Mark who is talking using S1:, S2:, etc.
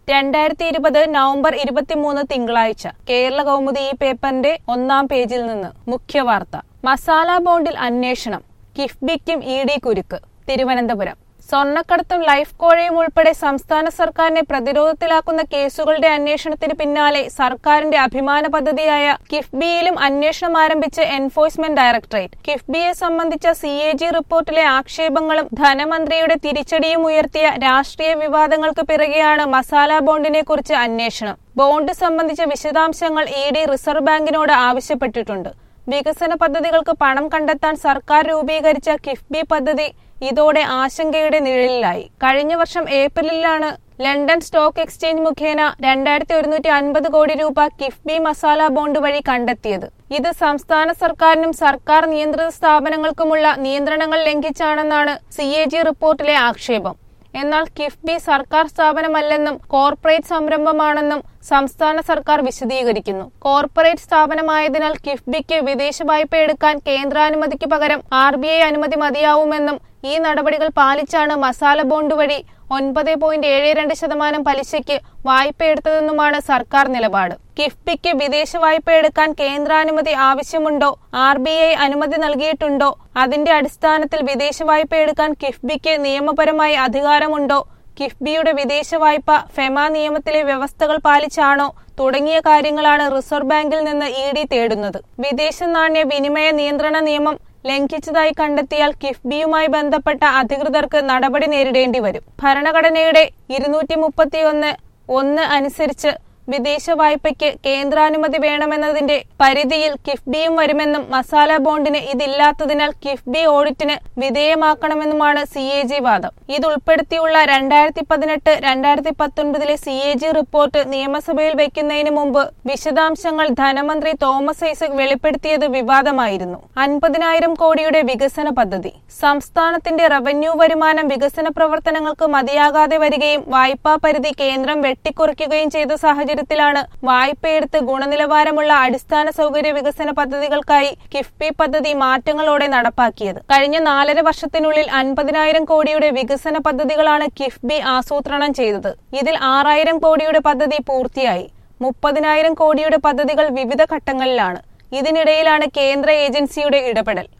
S1: രണ്ടായിരത്തി ഇരുപത് നവംബർ ഇരുപത്തിമൂന്ന് തിങ്കളാഴ്ച കേരള കൗമുദി ഈ പേപ്പറിന്റെ ഒന്നാം പേജിൽ നിന്ന് മുഖ്യവാർത്ത മസാല ബോണ്ടിൽ അന്വേഷണം കിഫ്ബിക്കും ഇ ഡി കുരുക്ക് തിരുവനന്തപുരം സ്വർണ്ണക്കടത്തും ലൈഫ് കോഴയും ഉൾപ്പെടെ സംസ്ഥാന സർക്കാരിനെ പ്രതിരോധത്തിലാക്കുന്ന കേസുകളുടെ അന്വേഷണത്തിന് പിന്നാലെ സർക്കാരിന്റെ അഭിമാന പദ്ധതിയായ കിഫ്ബിയിലും അന്വേഷണം ആരംഭിച്ച് എൻഫോഴ്സ്മെന്റ് ഡയറക്ടറേറ്റ് കിഫ്ബിയെ സംബന്ധിച്ച സി എ ജി റിപ്പോർട്ടിലെ ആക്ഷേപങ്ങളും ധനമന്ത്രിയുടെ തിരിച്ചടിയും ഉയർത്തിയ രാഷ്ട്രീയ വിവാദങ്ങൾക്ക് പിറകെയാണ് മസാല ബോണ്ടിനെ കുറിച്ച് അന്വേഷണം ബോണ്ട് സംബന്ധിച്ച വിശദാംശങ്ങൾ ഇ ഡി റിസർവ് ബാങ്കിനോട് ആവശ്യപ്പെട്ടിട്ടുണ്ട് വികസന പദ്ധതികൾക്ക് പണം കണ്ടെത്താൻ സർക്കാർ രൂപീകരിച്ച കിഫ്ബി പദ്ധതി ഇതോടെ ആശങ്കയുടെ നിഴലിലായി കഴിഞ്ഞ വർഷം ഏപ്രിലിലാണ് ലണ്ടൻ സ്റ്റോക്ക് എക്സ്ചേഞ്ച് മുഖേന രണ്ടായിരത്തി ഒരുന്നൂറ്റി അൻപത് കോടി രൂപ കിഫ്ബി മസാല ബോണ്ട് വഴി കണ്ടെത്തിയത് ഇത് സംസ്ഥാന സർക്കാരിനും സർക്കാർ നിയന്ത്രിത സ്ഥാപനങ്ങൾക്കുമുള്ള നിയന്ത്രണങ്ങൾ ലംഘിച്ചാണെന്നാണ് സി എ ജി റിപ്പോർട്ടിലെ ആക്ഷേപം എന്നാൽ കിഫ്ബി സർക്കാർ സ്ഥാപനമല്ലെന്നും കോർപ്പറേറ്റ് സംരംഭമാണെന്നും സംസ്ഥാന സർക്കാർ വിശദീകരിക്കുന്നു കോർപ്പറേറ്റ് സ്ഥാപനമായതിനാൽ കിഫ്ബിക്ക് വിദേശ വായ്പ എടുക്കാൻ കേന്ദ്രാനുമതിക്ക് പകരം ആർ ബി ഐ അനുമതി മതിയാവുമെന്നും ഈ നടപടികൾ പാലിച്ചാണ് മസാല ബോണ്ട് വഴി ഒൻപത് പോയിന്റ് ഏഴ് രണ്ട് ശതമാനം പലിശയ്ക്ക് വായ്പ എടുത്തതെന്നുമാണ് സർക്കാർ നിലപാട് കിഫ്ബിക്ക് വിദേശ വായ്പ എടുക്കാൻ കേന്ദ്രാനുമതി ആവശ്യമുണ്ടോ ആർ ബി ഐ അനുമതി നൽകിയിട്ടുണ്ടോ അതിന്റെ അടിസ്ഥാനത്തിൽ വിദേശ വായ്പ എടുക്കാൻ കിഫ്ബിക്ക് നിയമപരമായി അധികാരമുണ്ടോ കിഫ്ബിയുടെ വിദേശ വായ്പ ഫെമ നിയമത്തിലെ വ്യവസ്ഥകൾ പാലിച്ചാണോ തുടങ്ങിയ കാര്യങ്ങളാണ് റിസർവ് ബാങ്കിൽ നിന്ന് ഇ ഡി തേടുന്നത് വിദേശ നാണ്യ വിനിമയ നിയന്ത്രണ നിയമം ലംഘിച്ചതായി കണ്ടെത്തിയാൽ കിഫ്ബിയുമായി ബന്ധപ്പെട്ട അധികൃതർക്ക് നടപടി നേരിടേണ്ടി വരും ഭരണഘടനയുടെ ഇരുന്നൂറ്റി മുപ്പത്തിയൊന്ന് ഒന്ന് അനുസരിച്ച് വിദേശ വായ്പയ്ക്ക് കേന്ദ്രാനുമതി വേണമെന്നതിന്റെ പരിധിയിൽ കിഫ്ബിയും വരുമെന്നും മസാല ബോണ്ടിന് ഇതില്ലാത്തതിനാൽ കിഫ്ബി ഓഡിറ്റിന് വിധേയമാക്കണമെന്നുമാണ് സി എ ജി വാദം ഇതുൾപ്പെടുത്തിയുള്ള രണ്ടായിരത്തി പതിനെട്ട് രണ്ടായിരത്തി പത്തൊൻപതിലെ സി എ ജി റിപ്പോർട്ട് നിയമസഭയിൽ വയ്ക്കുന്നതിന് മുമ്പ് വിശദാംശങ്ങൾ ധനമന്ത്രി തോമസ് ഐസക് വെളിപ്പെടുത്തിയത് വിവാദമായിരുന്നു അൻപതിനായിരം കോടിയുടെ വികസന പദ്ധതി സംസ്ഥാനത്തിന്റെ റവന്യൂ വരുമാനം വികസന പ്രവർത്തനങ്ങൾക്ക് മതിയാകാതെ വരികയും വായ്പാ പരിധി കേന്ദ്രം വെട്ടിക്കുറയ്ക്കുകയും ചെയ്ത സാഹചര്യത്തിലാണ് വായ്പയെടുത്ത് ഗുണനിലവാരമുള്ള അടിസ്ഥാന സൗകര്യ വികസന പദ്ധതികൾക്കായി കിഫ്ബി പദ്ധതി മാറ്റങ്ങളോടെ നടപ്പാക്കിയത് കഴിഞ്ഞ നാലര വർഷത്തിനുള്ളിൽ അൻപതിനായിരം കോടിയുടെ വികസന പദ്ധതികളാണ് കിഫ്ബി ആസൂത്രണം ചെയ്തത് ഇതിൽ ആറായിരം കോടിയുടെ പദ്ധതി പൂർത്തിയായി മുപ്പതിനായിരം കോടിയുടെ പദ്ധതികൾ വിവിധ ഘട്ടങ്ങളിലാണ് ഇതിനിടയിലാണ് കേന്ദ്ര ഏജൻസിയുടെ ഇടപെടൽ